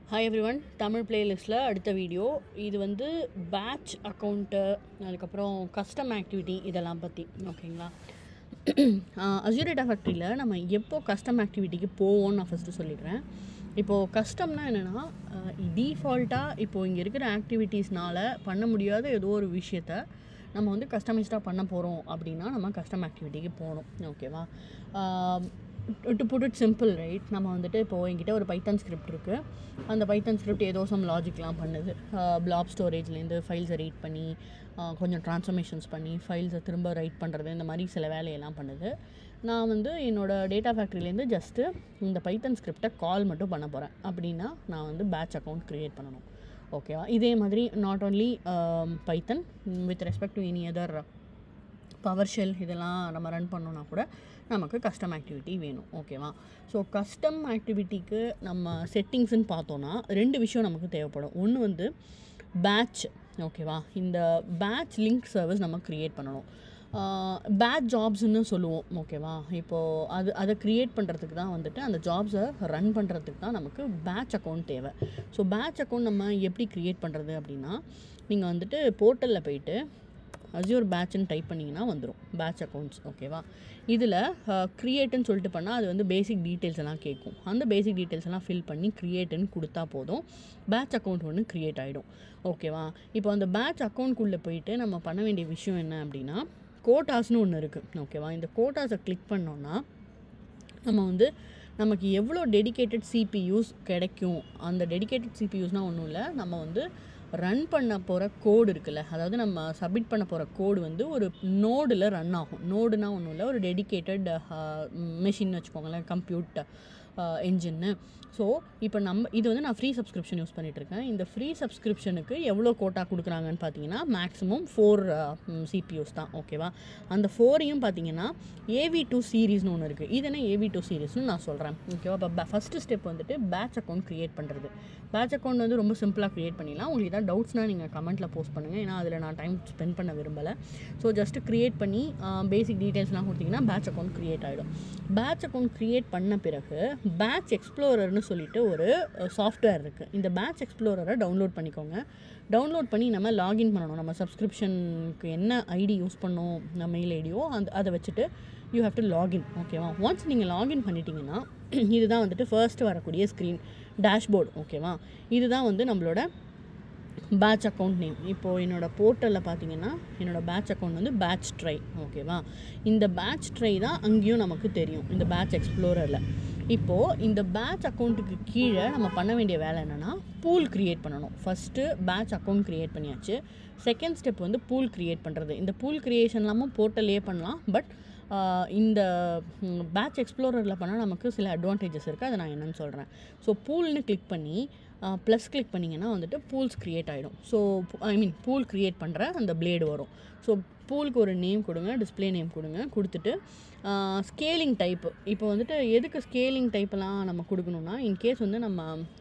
hi everyone Tamil பிளேலிஸ்ட்டில் அடுத்த video இது வந்து பேட்ச் அக்கௌண்ட்டு அதுக்கப்புறம் கஸ்டம் ஆக்டிவிட்டி இதெல்லாம் பற்றி ஓகேங்களா அஸ்யூர் டேட்டா ஃபேக்ட்ரியில் நம்ம எப்போ கஸ்டம் ஆக்டிவிட்டிக்கு போவோம்னு நான் ஃபஸ்ட்டு சொல்லிடுறேன் இப்போது கஸ்டம்னா என்னென்னா டீஃபால்ட்டாக இப்போது இங்கே இருக்கிற ஆக்டிவிட்டீஸ்னால் பண்ண முடியாத ஏதோ ஒரு விஷயத்த நம்ம வந்து கஸ்டமைஸ்டாக பண்ண போகிறோம் அப்படின்னா நம்ம கஸ்டம் ஆக்டிவிட்டிக்கு போகணும் ஓகேவா to put it simple right நம்ம வந்துட்டு இப்போது என்கிட்ட ஒரு பைத்தன் ஸ்கிரிப்ட் இருக்குது அந்த பைத்தன் ஸ்கிரிப்ட் ஏதோ சம் லாஜிக்லாம் பண்ணுது பிளாப் ஸ்டோரேஜ்லேருந்து ஃபைல்ஸை ரீட் பண்ணி ஆஹ் கொஞ்சம் ட்ரான்ஸ்ஃபர்மேஷன்ஸ் பண்ணி ஃபைல்ஸை திரும்ப ரைட் பண்ணுறது இந்த மாதிரி சில வேலையெல்லாம் பண்ணுது நான் வந்து என்னோடய டேட்டா ஃபேக்ட்ரிலேருந்து ஜஸ்ட்டு இந்த பைத்தன் ஸ்கிரிப்டை கால் மட்டும் பண்ண போகிறேன் அப்படின்னா நான் வந்து பேட்ச் அக்கௌண்ட் க்ரியேட் பண்ணணும் ஓகேவா இதே மாதிரி not only Python with respect to any other PowerShell இதெல்லாம் நம்ம ரன் பண்ணோன்னா கூட நமக்கு கஸ்டம் ஆக்டிவிட்டி வேணும் ஓகேவா ஸோ கஸ்டம் ஆக்டிவிட்டிக்கு நம்ம செட்டிங்ஸ்னு பார்த்தோன்னா ரெண்டு விஷயம் நமக்கு தேவைப்படும் ஒன்று வந்து பேட்ச் ஓகேவா இந்த பேட்ச் லிங்க் சர்வீஸ் நம்ம க்ரியேட் பண்ணணும் பேட்ச் ஜாப்ஸ்னு சொல்லுவோம் ஓகேவா இப்போது அது அதை க்ரியேட் பண்ணுறதுக்கு தான் வந்துட்டு அந்த ஜாப்ஸை ரன் பண்ணுறதுக்கு தான் நமக்கு பேட்ச் அக்கௌண்ட் தேவை ஸோ பேட்ச் அக்கௌண்ட் நம்ம எப்படி க்ரியேட் பண்ணுறது அப்படின்னா நீங்கள் வந்துட்டு போர்ட்டலில் போயிட்டு அஸ்யூர் பேட்ச்னு டைப் பண்ணிங்கன்னா வந்துடும் பேட்ச் அக்கௌண்ட்ஸ் ஓகேவா இதில் க்ரியேட்டுன்னு சொல்லிட்டு பண்ணால் அது வந்து பேசிக் டீட்டெயில்ஸ் எல்லாம் கேட்கும் அந்த பேசிக் டீட்டெயில்ஸ் எல்லாம் ஃபில் பண்ணி க்ரியேட்டுன்னு கொடுத்தா போதும் பேட்ச் அக்கௌண்ட் ஒன்று க்ரியேட் ஆகிடும் ஓகேவா இப்போ அந்த பேட்ச் அக்கௌண்ட்குள்ளே போயிட்டு நம்ம பண்ண வேண்டிய விஷயம் என்ன அப்படின்னா கோட்டாஸ்னு ஒன்று இருக்குது ஓகேவா இந்த கோட்டாஸை கிளிக் பண்ணோன்னா நம்ம வந்து நமக்கு எவ்வளோ டெடிகேட்டட் சிபியூஸ் கிடைக்கும் அந்த டெடிகேட்டட் சிபியூஸ்னால் ஒன்றும் இல்லை நம்ம வந்து ரன் பண்ண போகிற கோடு இருக்குல்ல அதாவது நம்ம சப்மிட் பண்ண போகிற கோடு வந்து ஒரு நோடில் ரன் ஆகும் நோடுனா ஒன்றும் இல்லை ஒரு டெடிகேட்டட் மெஷின் வச்சுக்கோங்களேன் கம்ப்யூட்டர் என்ஜின்னு ஸோ இப்போ நம்ம இது வந்து நான் ஃப்ரீ சப்ஸ்கிரிப்ஷன் யூஸ் பண்ணிகிட்ருக்கேன் இந்த ஃப்ரீ சப்ஸ்கிரிப்ஷனுக்கு எவ்வளோ கோட்டா கொடுக்குறாங்கன்னு பார்த்தீங்கன்னா மேக்ஸிமம் ஃபோர் சிபியூஸ் தான் ஓகேவா அந்த ஃபோரையும் பார்த்தீங்கன்னா ஏவி டூ சீரீஸ்னு ஒன்று இருக்குது இது என்ன ஏவி டூ சீரீஸ்னு நான் சொல்கிறேன் ஓகேவா இப்போ ஃபஸ்ட்டு ஸ்டெப் வந்துட்டு பேட்ச் அக்கௌண்ட் க்ரியேட் பண்ணுறது பேட்ச் அக்கௌண்ட் வந்து ரொம்ப சிம்பிளாக க்ரியேட் பண்ணிடலாம் உங்களுக்கு ஏதாவது டவுட்ஸ்னால் நீங்கள் கமெண்ட்டில் போஸ்ட் பண்ணுங்கள் ஏன்னா அதில் நான் டைம் ஸ்பெண்ட் பண்ண விரும்பலை ஸோ ஜஸ்ட்டு க்ரியேட் பண்ணி பேசிக் டீட்டெயில்ஸ்லாம் கொடுத்தீங்கன்னா பேட்ச் அக்கௌண்ட் க்ரியேட் ஆகிடும் பேட்ச் அக்கௌண்ட் க்ரியேட் பண்ண பிறகு பேட்ச் எக்ஸ்ப்ளோரர்னு சொல்லிட்டு ஒரு சாஃப்ட்வேர் இருக்குது இந்த பேட்ச் எக்ஸ்ப்ளோரரை டவுன்லோட் பண்ணிக்கோங்க டவுன்லோட் பண்ணி நம்ம லாகின் பண்ணணும் நம்ம சப்ஸ்கிரிப்ஷனுக்கு என்ன ஐடி யூஸ் பண்ணோம் நம்ம மெயில் ஐடியோ அந்த அதை வச்சுட்டு யூ ஹேவ் டு லாகின் ஓகேவா ஒன்ஸ் நீங்கள் லாகின் பண்ணிட்டீங்கன்னா இதுதான் வந்துட்டு ஃபர்ஸ்ட் வரக்கூடிய ஸ்க்ரீன் டேஷ்போர்டு ஓகேவா இதுதான் வந்து நம்மளோட பேட்ச் அக்கௌண்ட் நேம் இப்போது என்னோடய போர்ட்டலில் பார்த்தீங்கன்னா என்னோடய பேட்ச் அக்கௌண்ட் வந்து பேட்ச் ட்ரை ஓகேவா இந்த பேட்ச் ட்ரை தான் அங்கேயும் நமக்கு தெரியும் இந்த பேட்ச் எக்ஸ்ப்ளோரரில் இப்போது இந்த பேட்ச் அக்கௌண்ட்டுக்கு கீழே நம்ம பண்ண வேண்டிய வேலை என்னென்னா பூல் க்ரியேட் பண்ணணும் ஃபஸ்ட்டு பேட்ச் அக்கௌண்ட் க்ரியேட் பண்ணியாச்சு செகண்ட் ஸ்டெப் வந்து பூல் க்ரியேட் பண்ணுறது இந்த பூல் க்ரியேஷன் இல்லாமல் போர்ட்டல்லே பண்ணலாம் பட் இந்த பேட்ச் எக்ஸ்ப்ளோரரில் பண்ணால் நமக்கு சில அட்வான்டேஜஸ் இருக்குது அதை நான் என்னென்னு சொல்கிறேன் ஸோ பூல்னு கிளிக் பண்ணி ப்ளஸ் கிளிக் பண்ணிங்கன்னா வந்துட்டு பூல்ஸ் க்ரியேட் ஆகிடும் so I mean pool create பண்ணுற அந்த பிளேடு வரும் ஸோ பூலுக்கு ஒரு நேம் கொடுங்க டிஸ்பிளே நேம் கொடுங்க கொடுத்துட்டு ஸ்கேலிங் டைப்பு இப்போ வந்துட்டு எதுக்கு ஸ்கேலிங் டைப்பெல்லாம் நம்ம கொடுக்கணுன்னா இன்கேஸ் வந்து நம்ம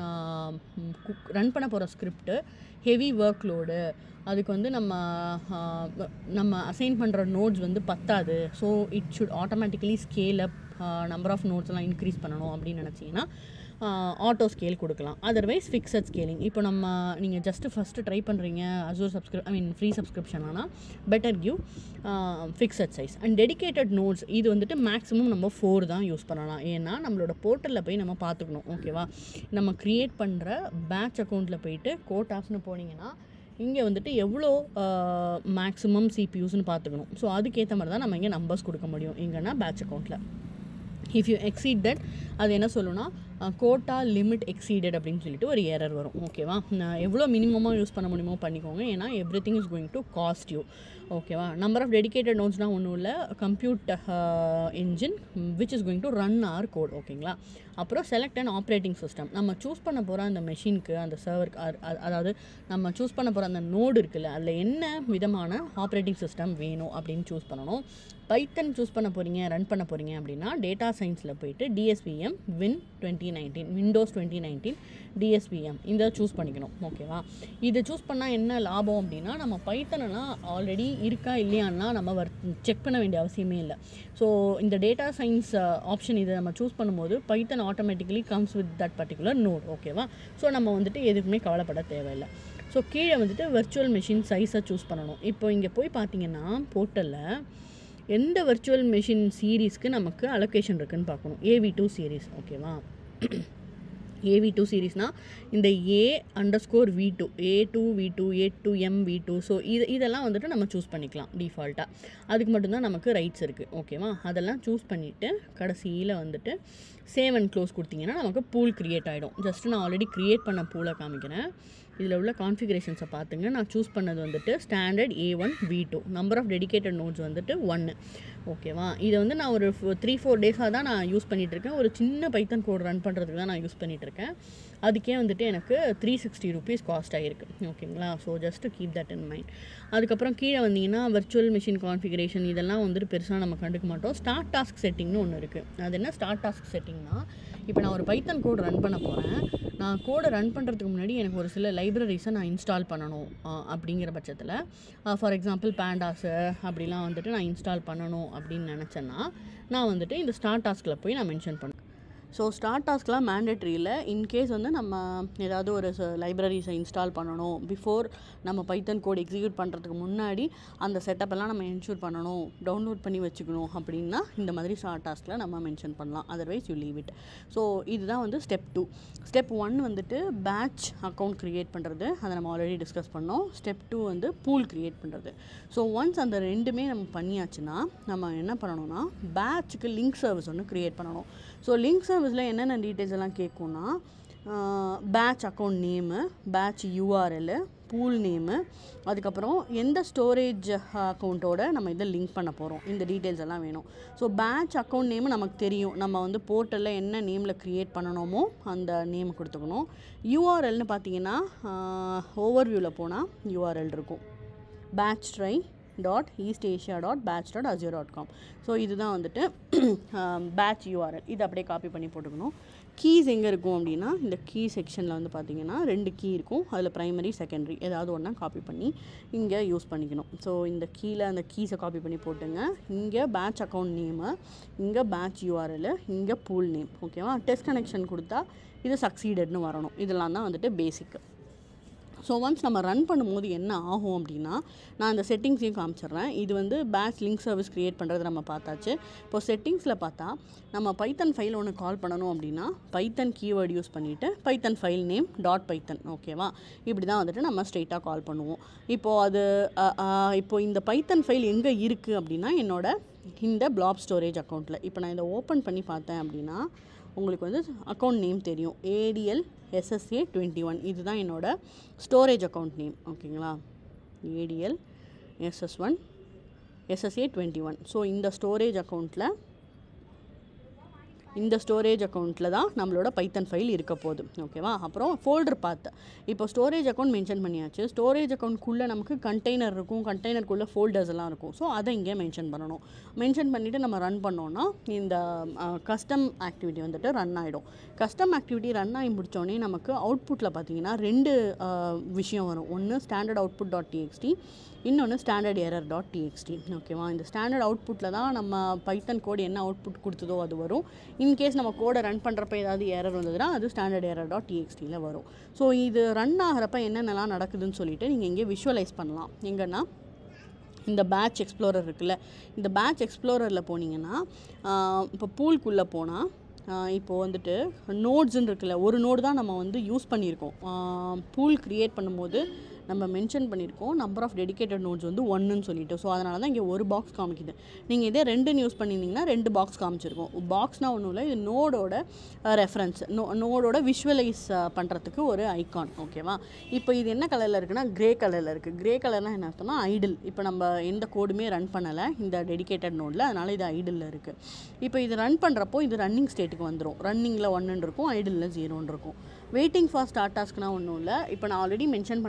ரன் பண்ண போகிற ஸ்கிரிப்ட்டு ஹெவி ஒர்க் லோடு அதுக்கு வந்து நம்ம நம்ம அசைன் பண்ணுற நோட்ஸ் வந்து பத்தாது so it should automatically scale up number of நோட்ஸ்லாம் இன்க்ரீஸ் பண்ணணும் அப்படின்னு நினச்சிங்கன்னா ஆட்டோ ஸ்கேல் கொடுக்கலாம் அதர்வைஸ் ஃபிக்ஸட் ஸ்கேலிங் இப்போ நம்ம நீங்கள் ஜஸ்ட்டு ஃபஸ்ட்டு ட்ரை பண்ணுறீங்க Azure subscri I mean free subscription ஆனால் better give fixed size and dedicated nodes இது வந்துட்டு மேக்ஸிமம் நம்ம ஃபோர் தான் யூஸ் பண்ணலாம் ஏன்னா நம்மளோட போர்ட்டலில் போய் நம்ம பார்த்துக்கணும் ஓகேவா நம்ம க்ரியேட் பண்ணுற பேட்ச் அக்கௌண்ட்டில் போயிட்டு கோட்டாஸ்னு போனீங்கன்னா இங்கே வந்துட்டு எவ்வளோ மேக்ஸிமம் சிபியூஸ்னு பார்த்துக்கணும் ஸோ அதுக்கேற்ற மாதிரி தான் நம்ம இங்கே நம்பர்ஸ் கொடுக்க முடியும் எங்கன்னா பேட்ச் அக்கௌண்ட்டில் இஃப் யூ எக்ஸீட் தட் அது என்ன சொல்லுன்னா கோட்டா லிமிட் எக்ஸீடட் அப்படின்னு சொல்லிட்டு ஒரு எரர் வரும் ஓகேவா எவ்வளோ மினிமமாக யூஸ் பண்ண முடியுமோ பண்ணிக்கோங்க ஏன்னா everything is going to cost you ஓகேவா நம்பர் ஆஃப் டெடிகேட்டட் நோட்ஸ்னால் ஒன்றும் இல்லை computer engine which is going to run our code ஓகேங்களா அப்புறம் செலக்ட் அண்ட் ஆப்ரேட்டிங் சிஸ்டம் நம்ம சூஸ் பண்ண போகிற அந்த மெஷினுக்கு அந்த சர்வருக்கு அதாவது நம்ம சூஸ் பண்ண போகிற அந்த நோடு இருக்குல்ல அதில் என்ன விதமான ஆப்ரேட்டிங் சிஸ்டம் வேணும் அப்படின்னு சூஸ் பண்ணணும் பைத்தன் சூஸ் பண்ண போகிறீங்க ரன் பண்ண போகிறீங்க அப்படின்னா டேட்டா சயின்ஸில் போயிட்டு DSVM win twenty nineteen Windows twenty nineteen DSVM இதை சூஸ் பண்ணிக்கணும் ஓகேவா இதை சூஸ் பண்ணால் என்ன லாபம் அப்படின்னா நம்ம பைத்தனெல்லாம் ஆல்ரெடி இருக்கா இல்லையான்னா நம்ம வர் செக் பண்ண வேண்டிய அவசியமே இல்லை ஸோ இந்த டேட்டா சயின்ஸ் ஆப்ஷன் இதை நம்ம சூஸ் பண்ணும்போது Python automatically comes with that particular node ஓகேவா ஸோ நம்ம வந்துட்டு எதுக்குமே கவலைப்பட தேவையில்லை ஸோ கீழே வந்துட்டு வெர்ச்சுவல் மிஷின் சைஸை சூஸ் பண்ணணும் இப்போ இங்கே போய் பார்த்தீங்கன்னா போர்ட்டலில் எந்த வெர்ச்சுவல் மிஷின் சீரீஸ்க்கு நமக்கு அலோகேஷன் இருக்குன்னு பார்க்கணும் ஏவி டூ சீரீஸ் ஓகேவா ஏவி டூ சீரீஸ்னால் இந்த A underscore V two A two V two A two M V two so இது இதெல்லாம் வந்துட்டு நம்ம சூஸ் பண்ணிக்கலாம் டிஃபால்ட்டாக அதுக்கு மட்டும்தான் நமக்கு ரைட்ஸ் இருக்குது ஓகேவா அதெல்லாம் சூஸ் பண்ணிவிட்டு கடைசியில் வந்துட்டு சேவ் அண்ட் க்ளோஸ் கொடுத்தீங்கன்னா நமக்கு பூல் க்ரியேட் ஆகிடும் ஜஸ்ட் நான் ஆல்ரெடி க்ரியேட் பண்ண பூலை காமிக்கிறேன் இதில் உள்ள கான்ஃபிகரேஷன்ஸை பார்த்துங்க நான் சூஸ் பண்ணது வந்துட்டு standard A one V two number of dedicated nodes வந்துட்டு ஒன்று ஓகேவா இதை வந்து நான் ஒரு த்ரீ ஃபோர் டேஸாக தான் நான் யூஸ் பண்ணிகிட்ருக்கேன் ஒரு சின்ன பைத்தன் கோட் ரன் பண்ணுறதுக்கு தான் நான் யூஸ் பண்ணிகிட்ருக்கேன் அதுக்கே வந்துட்டு எனக்கு த்ரீ சிக்ஸ்டி ருபீஸ் காஸ்ட் ஆகிருக்கு ஓகேங்களா so just keep that in mind அதுக்கப்புறம் கீழே வந்தீங்கன்னா வர்ச்சுவல் மிஷின் கான்ஃபிகரேஷன் இதெல்லாம் வந்துட்டு பெருசாக நம்ம கண்டுக்க மாட்டோம் ஸ்டார்ட் டாஸ்க் செட்டிங்னு ஒன்று இருக்குது அது என்ன ஸ்டார்ட் டாஸ்க் செட்டிங்னா இப்போ நான் ஒரு பைத்தன் கோட் ரன் பண்ண போகிறேன் நான் கோடை ரன் பண்ணுறதுக்கு முன்னாடி எனக்கு ஒரு சில லைப்ரரிஸை நான் இன்ஸ்டால் பண்ணணும் அப்படிங்கிற பட்சத்தில் ஃபார் எக்ஸாம்பிள் பேண்டாஸு அப்படிலாம் வந்துட்டு நான் இன்ஸ்டால் பண்ணணும் அப்படின்னு நினச்சேன்னா நான் வந்துட்டு இந்த ஸ்டார்ட் டாஸ்கில் போய் நான் மென்ஷன் பண்ணேன் ஸோ ஸ்டார்ட் டாஸ்க்லாம் மேண்டேட்ரி இல்லை இன்கேஸ் வந்து நம்ம ஏதாவது ஒரு லைப்ரரிஸை இன்ஸ்டால் பண்ணணும் பிஃபோர் நம்ம பைத்தன் கோட் எக்ஸிக்யூட் பண்ணுறதுக்கு முன்னாடி அந்த செட்டப் எல்லாம் நம்ம என்ஷூர் பண்ணணும் டவுன்லோட் பண்ணி வச்சுக்கணும் அப்படின்னா இந்த மாதிரி ஸ்டார்ட் டாஸ்கில் நம்ம மென்ஷன் பண்ணலாம் otherwise you leave it so இதுதான் வந்து ஸ்டெப் டூ ஸ்டெப் ஒன் வந்துட்டு பேட்ச் அக்கௌண்ட் க்ரியேட் பண்ணுறது அதை நம்ம ஆல்ரெடி டிஸ்கஸ் பண்ணோம் ஸ்டெப் டூ வந்து பூல் க்ரியேட் பண்ணுறது ஸோ ஒன்ஸ் அந்த ரெண்டுமே நம்ம பண்ணியாச்சுன்னா நம்ம என்ன பண்ணணும்னா பேட்சுக்கு லிங்க் சர்வீஸ் ஒன்று க்ரியேட் பண்ணணும் ஸோ லிங்க் சர்வீஸில் என்னென்ன டீட்டெயில்ஸ் எல்லாம் கேட்கும்னா batch account name batch URL pool name அதுக்கப்புறம் எந்த ஸ்டோரேஜ் அக்கௌண்ட்டோட நம்ம இதை லிங்க் பண்ண போகிறோம் இந்த டீட்டெயில்ஸ் எல்லாம் வேணும் ஸோ பேட்ச் அக்கௌண்ட் நேமு நமக்கு தெரியும் நம்ம வந்து போர்ட்டலில் என்ன நேமில் க்ரியேட் பண்ணணுமோ அந்த நேம் கொடுத்துக்கணும் யூஆர்எல்னு பார்த்தீங்கன்னா ஓவர்வியூவில் போனால் யூஆர்எல் இருக்கும் batch try dot east Asia dot batch dot Azure dot com so இதுதான் வந்துட்டு பேட்ச் யூஆர்எல் இது அப்படியே காப்பி பண்ணி போட்டுக்கணும் கீஸ் எங்கே இருக்கும் அப்படின்னா இந்த கீ செக்ஷனில் வந்து பார்த்தீங்கன்னா ரெண்டு கீ இருக்கும் அதில் ப்ரைமரி செகண்டரி ஏதாவது ஒன்றா காப்பி பண்ணி இங்கே யூஸ் பண்ணிக்கணும் ஸோ இந்த கீழே அந்த கீஸை காப்பி பண்ணி போட்டுங்க இங்கே பேட்ச் அக்கௌண்ட் நேமு இங்கே பேட்ச் யூஆர்எல் இங்கே பூல் நேம் ஓகேவா டெஸ்ட் கனெக்ஷன் கொடுத்தா இது சக்சீடட்னு வரணும் இதெல்லாம் தான் வந்துட்டு பேசிக்கு ஸோ ஒன்ஸ் நம்ம ரன் பண்ணும்போது என்ன ஆகும் அப்படின்னா நான் அந்த செட்டிங்ஸையும் காமிச்சிடுறேன் இது வந்து பேட்ச் லிங்க் சர்வீஸ் க்ரியேட் பண்ணுறது நம்ம பார்த்தாச்சு இப்போ செட்டிங்ஸில் பார்த்தா நம்ம பைத்தன் ஃபைல் ஒன்று கால் பண்ணணும் அப்படின்னா பைத்தன் கீவேர்டு யூஸ் பண்ணிவிட்டு Python file name dot Python ஓகேவா இப்படி தான் வந்துட்டு நம்ம ஸ்ட்ரெயிட்டாக கால் பண்ணுவோம் இப்போது அது இப்போது இந்த பைத்தன் ஃபைல் எங்கே இருக்குது அப்படின்னா என்னோட இந்த பிளாப் ஸ்டோரேஜ் அக்கௌண்ட்டில் இப்போ நான் இதை ஓப்பன் பண்ணி பார்த்தேன் அப்படின்னா உங்களுக்கு வந்து அக்கௌண்ட் நேம் தெரியும் ஏடிஎல் எஸ்எஸ்ஏ டுவெண்ட்டி ஒன் இதுதான் என்னோடய ஸ்டோரேஜ் அக்கௌண்ட் நேம் ஓகேங்களா ADL SS one SSA twenty one so இந்த ஸ்டோரேஜ் அக்கௌண்ட்டில் இந்த ஸ்டோரேஜ் அக்கௌண்ட்டில் தான் நம்மளோட பைத்தன் ஃபைல் இருக்க போகுது ஓகேவா அப்புறம் ஃபோல்டர் பார்த்து இப்போ ஸ்டோரேஜ் அக்கௌண்ட் மென்ஷன் பண்ணியாச்சு ஸ்டோரேஜ் அக்கௌண்ட்குள்ளே நமக்கு கண்டெய்னர் இருக்கும் கண்டெய்னருக்குள்ளே ஃபோல்டர்ஸ் எல்லாம் இருக்கும் ஸோ அதை இங்கே மென்ஷன் பண்ணணும் மென்ஷன் பண்ணிவிட்டு நம்ம ரன் பண்ணோன்னா இந்த கஸ்டம் ஆக்டிவிட்டி வந்துட்டு ரன் ஆகிடும் கஸ்டம் ஆக்டிவிட்டி ரன் ஆகி முடித்தோடனே நமக்கு அவுட்புட்டில் பார்த்தீங்கன்னா ரெண்டு விஷயம் வரும் ஒன்று ஸ்டாண்டர்ட் அவுட்புட் டாட் டிஎக்ஸ்டி இன்னொன்று ஸ்டாண்டர்ட் எரர் டாட் டிஎக்ஸ்டி ஓகேவா இந்த ஸ்டாண்டர்ட் அவுட்புட்டில் தான் நம்ம பைத்தன் கோடு என்ன அவுட்புட் கொடுத்ததோ அது வரும் இன்கேஸ் நம்ம கோடை ரன் பண்ணுறப்ப ஏதாவது எரர் வந்ததுன்னா அது ஸ்டாண்டர்ட் எரர் டாட் டிஎக்ஸ்டியில் வரும் ஸோ இது ரன் ஆகிறப்ப என்னென்னலாம் நடக்குதுன்னு சொல்லிட்டு நீங்கள் இங்கே விஷுவலைஸ் பண்ணலாம் எங்கன்னா இந்த பேட்ச் எக்ஸ்ப்ளோரர் இருக்குல்ல இந்த பேட்ச் எக்ஸ்ப்ளோரரில் போனீங்கன்னா இப்போ பூல்குள்ளே போனால் இப்போது வந்துட்டு நோட்ஸுன்னு இருக்குல்ல ஒரு நோடு தான் நம்ம வந்து யூஸ் பண்ணியிருக்கோம் பூல் க்ரியேட் பண்ணும்போது நம்ம மென்ஷன் பண்ணியிருக்கோம் நம்பர் ஆஃப் டெடிகேட்டட் நோட்ஸ் வந்து ஒன்றுன்னு சொல்லிட்டு ஸோ அதனால தான் இங்கே ஒரு பாக்ஸ் காமிக்குது நீங்கள் இதே ரெண்டுன்னு யூஸ் பண்ணியிருந்தீங்கன்னா ரெண்டு பாக்ஸ் காமிச்சிருக்கும் பாக்ஸ்னால் ஒன்றும் இல்லை இது நோடோட ரெஃபரன்ஸ் நோ நோடோட விஷுவலைஸ் பண்ணுறதுக்கு ஒரு ஐகான் ஓகேவா இப்போ இது என்ன கலரில் இருக்குன்னா க்ரே கலரில் இருக்குது க்ரே கலர்னால் என்ன அர்த்தம்னா ஐடில் இப்போ நம்ம எந்த கோடுமே ரன் பண்ணலை இந்த டெடிகேட்டட் நோடில் அதனால் இது ஐடில் இருக்குது இப்போ இது ரன் பண்ணுறப்போ இது ரன்னிங் ஸ்டேட்டுக்கு வந்துடும் ரன்னிங்கில் ஒன்றுன்னு இருக்கும் ஐடிலில் ஜீரோன்னு இருக்கும் வெயிட்டிங் ஃபார் ஸ்டார்ட் டாஸ்க்னா ஒன்றும் இல்லை இப்போ நான் ஆல்ரெடி மென்ஷன் பண்ண மாதிரி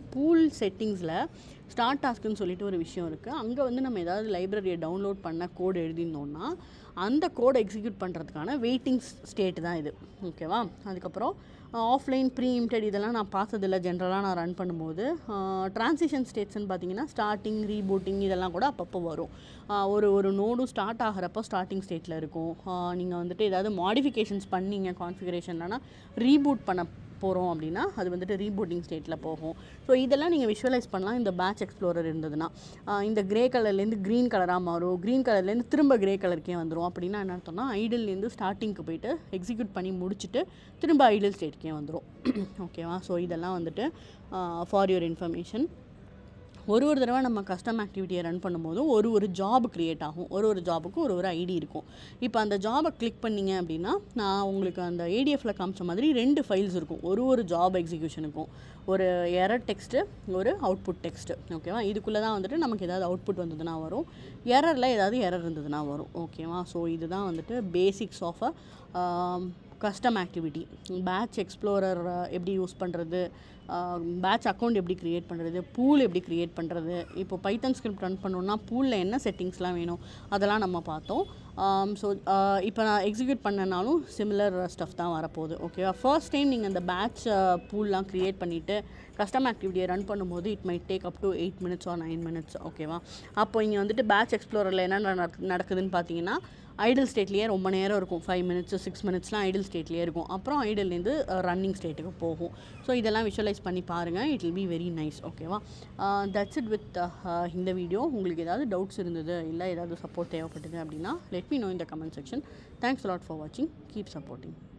பூல் செட்டிங்ஸில் ஸ்டார்ட் டாஸ்க்குன்னு சொல்லிட்டு ஒரு விஷயம் இருக்குது அங்கே வந்து நம்ம ஏதாவது லைப்ரரியை டவுன்லோட் பண்ண கோடு எழுதியிருந்தோம்னா அந்த கோடை எக்ஸிக்யூட் பண்ணுறதுக்கான வெயிட்டிங் ஸ்டேட் தான் இது ஓகேவா அதுக்கப்புறம் ஆஃப்லைன் ப்ரீஇம்டெட் இதெல்லாம் நான் பார்த்ததில்ல ஜென்ரலாக நான் ரன் பண்ணும்போது ட்ரான்சிஷன் ஸ்டேட்ஸ்னு பார்த்தீங்கன்னா ஸ்டார்டிங் ரீபூட்டிங் இதெல்லாம் கூட அப்பப்போ வரும் ஆஹ் ஒரு ஒரு நோடும் ஸ்டார்ட் ஆகிறப்போ ஸ்டார்டிங் ஸ்டேட்டில் இருக்கும் நீங்கள் வந்துட்டு ஏதாவது மாடிஃபிகேஷன்ஸ் பண்ணீங்க கான்ஃபிகரேஷன்லனா ரீபூட் பண்ண போகிறோம் அப்படின்னா அது வந்துட்டு ரீபூட்டிங் ஸ்டேட்டில் போகும் ஸோ இதெல்லாம் நீங்கள் விஷுவலைஸ் பண்ணலாம் இந்த பேட்ச் எக்ஸ்ப்ளோரர் இருந்ததுன்னா ஆஹ் இந்த கிரே கலர்லேருந்து க்ரீன் கலராக மாறும் க்ரீன் கலர்லேருந்து திரும்ப கிரே கலருக்கே வந்துடும் அப்படின்னா என்ன அர்த்தம்னா ஐடல்லேருந்து ஸ்டார்டிங்க்கு போயிட்டு எக்ஸிக்யூட் பண்ணி முடிச்சுட்டு திரும்ப ஐடல் ஸ்டேட்க்கே வந்துடும் ஓகேவா ஸோ இதெல்லாம் வந்துட்டு ஃபார் யுவர் இன்ஃபர்மேஷன் ஒரு ஒரு தடவை நம்ம கஸ்டம் ஆக்டிவிட்டியை ரன் பண்ணும்போதும் ஒரு ஒரு ஜாப் க்ரியேட் ஆகும் ஒரு ஒரு ஜாபுக்கும் ஒரு ஒரு ஐடி இருக்கும் இப்போ அந்த ஜாபை கிளிக் பண்ணீங்க அப்படின்னா நான் உங்களுக்கு அந்த ஏடிஎஃப்ல காமிச்ச மாதிரி ரெண்டு ஃபைல்ஸ் இருக்கும் ஒரு ஒரு ஜாப் எக்ஸிக்யூஷனுக்கும் ஒரு எரர் டெக்ஸ்ட்டு ஒரு அவுட்புட் டெக்ஸ்ட்டு ஓகேவா இதுக்குள்ளே தான் வந்துட்டு நமக்கு ஏதாவது அவுட்புட் வந்ததுன்னா வரும் எரரில் ஏதாவது எரர் இருந்ததுன்னா வரும் ஓகேவா ஸோ இதுதான் வந்துட்டு basics of a custom activity batch explorer எப்படி யூஸ் பண்ணுறது பேட்ச் அக்கௌண்ட் எப்படி க்ரியேட் பண்ணுறது பூல் எப்படி க்ரியேட் பண்ணுறது இப்போ பைத்தன் ஸ்கிரிப்ட் ரன் பண்ணோன்னா பூலில் என்ன செட்டிங்ஸ்லாம் வேணும் அதெல்லாம் நம்ம பார்த்தோம் ஸோ இப்போ நான் எக்ஸிக்யூட் பண்ணனாலும் சிமிலர் ஸ்டஃப் தான் வரப்போகுது ஓகேவா ஃபர்ஸ்ட் டைம் நீங்கள் அந்த பேட்ச் பூல்லாம் க்ரியேட் பண்ணிவிட்டு கஸ்டம் ஆக்டிவிட்டியை ரன் பண்ணும்போது it might take up to eight minutes or nine minutes ஓகேவா அப்போ இங்கே வந்துட்டு பேட்ச் எக்ஸ்ப்ளோரில் என்ன நடக்கு- நடக்குதுன்னு பார்த்தீங்கன்னா ஐடல் ஸ்டேட்லேயே ரொம்ப நேரம் இருக்கும் ஃபைவ் மினிட்ஸ் சிக்ஸ் மினிட்ஸ்லாம் ஐடல் ஸ்டேட்லேயே இருக்கும் அப்புறம் ஐடல்லேருந்து ரன்னிங் ஸ்டேட்டுக்கு போகும் ஸோ இதெல்லாம் விஷுவலைஸ் பண்ணி பாருங்கள் it will be very nice ஓகேவா தட்ஸ் இட் வித் இந்த வீடியோ உங்களுக்கு ஏதாவது டவுட்ஸ் இருந்தது இல்லை ஏதாவது சப்போர்ட் தேவைப்பட்டது அப்படின்னா லெட் மீ நோ இந்த comment section thanks lot for வாட்சிங் கீப் சப்போர்ட்டிங்